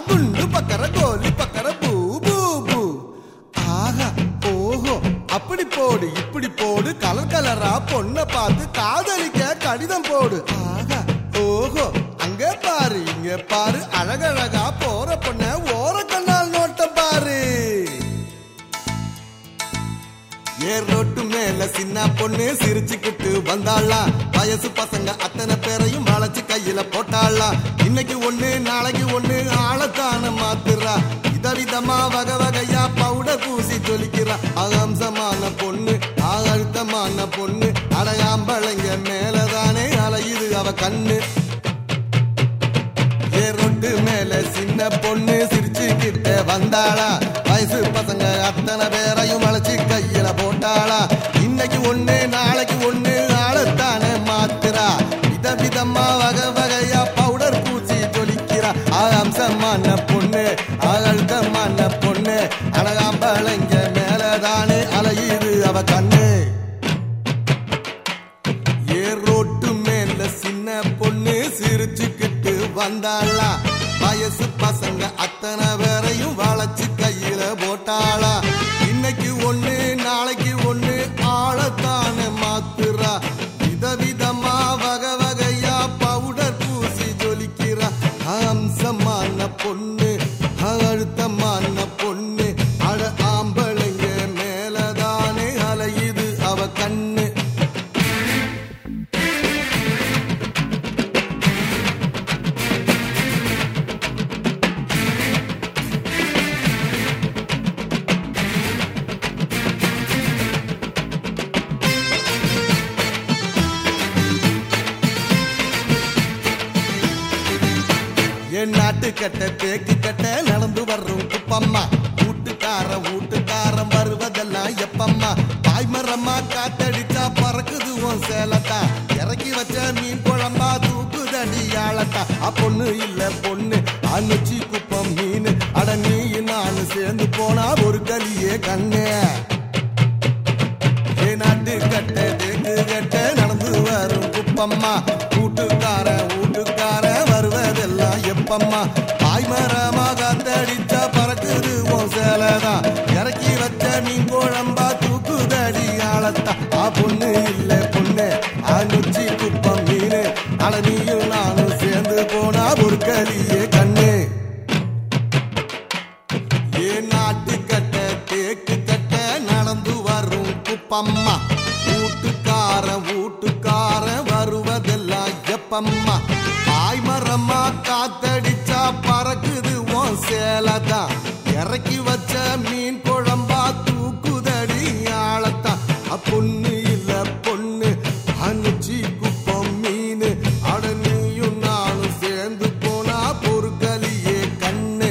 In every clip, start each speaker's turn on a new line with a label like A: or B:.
A: குண்டு பக்கற கோலி பக்கற பூ பூ பூ ஆஹா ஓஹோ அப்படி போடு இப்படி போடு கலர் கலரா பொண்ண பார்த்து காதலிக்க கடிதம் போடு ஆஹா ஓஹோ அங்க பாரு இங்க பாரு அழகழகா போற பொண்ண ஓர கண்ணால் நோட்டம் பாரு ஏர் ரோட்டு மேல சின்ன பொண்ணு சிரிச்சுக்கிட்டு வந்தாளாம் வயசு பசங்க அத்தனை பேரையும் வளைச்சு கையில போட்டாளாம் இன்னைக்கு ஒண்ணு நாளைக்கு ஒண்ணு ஆளத்தான மாத்துறா விதவிதமா வகை வகையா பவுடர் பூசி ஜொலிக்கிறா அகம்சமான பொண்ணு அழுத்தமான பொண்ணு அடையாம்பளைங்க மேலதானே அலையுது அவ கண்ணு ஏரோட்டு மேல சின்ன பொண்ணு சிரிச்சுக்கிட்ட வந்தாளா வயசு பசங்க அத்தனை பேரையும் அழைச்சு கையில போட்டாளா இன்னைக்கு ஒண்ணு நாளைக்கு ஒண்ணு ஆளத்தானே மாத்துறா விதவிதமா வகை வகையா பவுடர் பூசி ஜொலிக்கிறா அம்சமான பொண்ணு அழுத்தமான பொண்ணு அழகாம்பளைங்க மேலதானே அலையுது அவ கண்ணு ஏரோட்டு மேல சின்ன பொண்ணு சிரிச்சுக்கிட்டு வந்தாளா வயசு பசங்க அத்தனை பேரையும் வளைச்சு கையில போட்டாளா இன்னைக்கு ஒண்ணு நாளைக்கு ஒண்ணு ஆளத்தானே மாத்துறா விதவிதமா வகை வகையா பவுடர் பூசி ஜொலிக்கிறா அம்சமான பொண்ணு அழுத்தமான பொண்ணு அட ஆம்பளைங்க மேலதானே அலையுது அவ கண்ணு என் நாட்டு கட்ட தேக்கு கட்ட நடந்து வர்றோம் குப்பம்மா வீட்டுக்காரன் வீட்டுக்காரன் வருவதெல்லாம் எப்பம்மா தாய்மரம்மா காத்தடிச்சா பறக்குது உன் சேலத்தா இறக்கி வச்ச மீன் குழம்பா தூக்குதடி ஆளத்தா அ பொண்ணு இல்ல பொண்ணு அனுச்சி குப்பம் மீன் அட நீ நான் சேர்ந்து போனா ஒரு கலியே கண்ணே ஏ நாட்டு கட்ட தேக்கு கட்ட நடந்து வரும் குப்பம்மா வீட்டுக்கார வீட்டுக்கார வருவதெல்லாம் எப்பம்மா பாய்மரமா காத்தடிச்சா பறக்குது உன் சேலதான் இறக்கி வச்ச மீன் குழம்பா தூக்குதடி ஆளத்தா ஆ பொண்ணு இல்ல பொண்ணு அனுச்சி குப்பம் மீன் அட நீயும் நானும் சேர்ந்து போனா ஒரு கலியே கண்ணு ஏ நாட்டு கட்ட தேக்கு கட்ட நடந்து வரும் குப்பம்மா வீட்டுக்கார வீட்டுக்கார வருவதெல்லாம் எப்பம்மா ஆய்மரமா காத்தடிச்சா பறக்குது உன் சேலதான் இறக்கி வச்ச மீன் குழம்பா தூக்குதடி ஆளத்தான் பொண்ணு இல்ல பொண்ணு அனுச்சி குப்பம் மீன் அட நீயும் நானும் சேர்ந்து போனா பொறுக்கலியே கண்ணு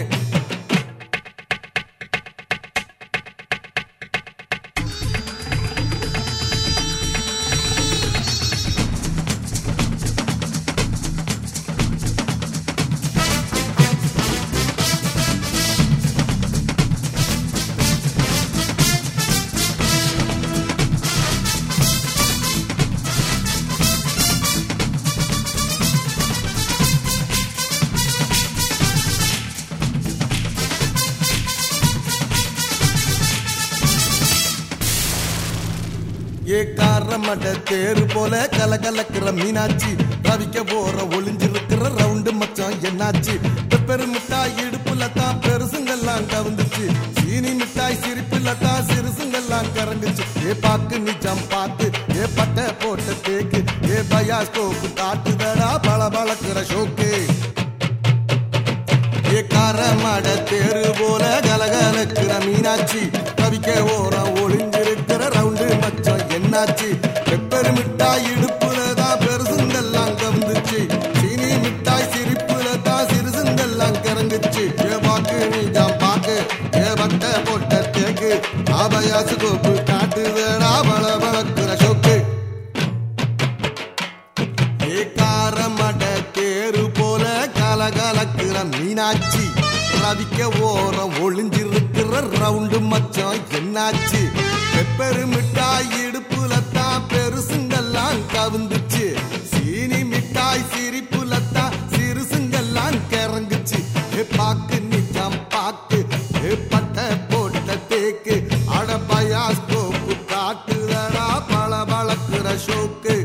A: ஏ காரமட தேரு போல கலகலக்கிற மீனாட்சி ரவிக்க போற ஒளிஞ்சிருக்கிற ரவுண்டு மச்சான் என்னாச்சு பெப்பரு மிட்டாய் இடுப்புல தான் பெருசுங்கெல்லாம் கவுந்துச்சு சீனி மிட்டாய் சிரிப்புல தான் சிறுசுங்கெல்லாம் கறங்குச்சு ஏ பாக்கு நிஜம் பார்த்து ஏ பட்டை போட்ட தேக்கு ஏ பயாஸ்கோப்பு காட்டுதடா பள பளக்கிற ஷோக்கு ஏ காரமட தேரு போல கலகலக்கிற மீனாட்சி கவிக்க ஓரம் ஒளிஞ்சிருக்கிற ரவுண்டு மச்சம் என்னாச்சு பெப்பர் மிட்டாய் இடுப்புல தான் பெருசுங்கெல்லாம் கவுந்துச்சு சீனி மிட்டாய் சிரிப்புல தான் சிறுசுங்கெல்லாம் கிறங்குச்சு ஏ பாக்கு நீஜாம் பாக்கு ஏ பட்டை போட்ட தேக்கு ஆபயாசு கோப்பு காட்டுதடா பள பளக்கிற ஷோக்கு ஏகாரமட தேரு போல கலகலக்கிற மீனாட்சி ரவிக்க ஓரம் ஒளிஞ்சிருக்கிற ரவுண்டு மச்சான் என்னாச்சு பெப்பரு மிட்டாய் இடுப்புல தான் பெருசுங்கெல்லாம் கவுந்துச்சு சீனி மிட்டாய் சிரிப்புல தான் சிறுசுங்கெல்லாம் கிறங்குச்சு ஏ பாக்கு அசோக்கு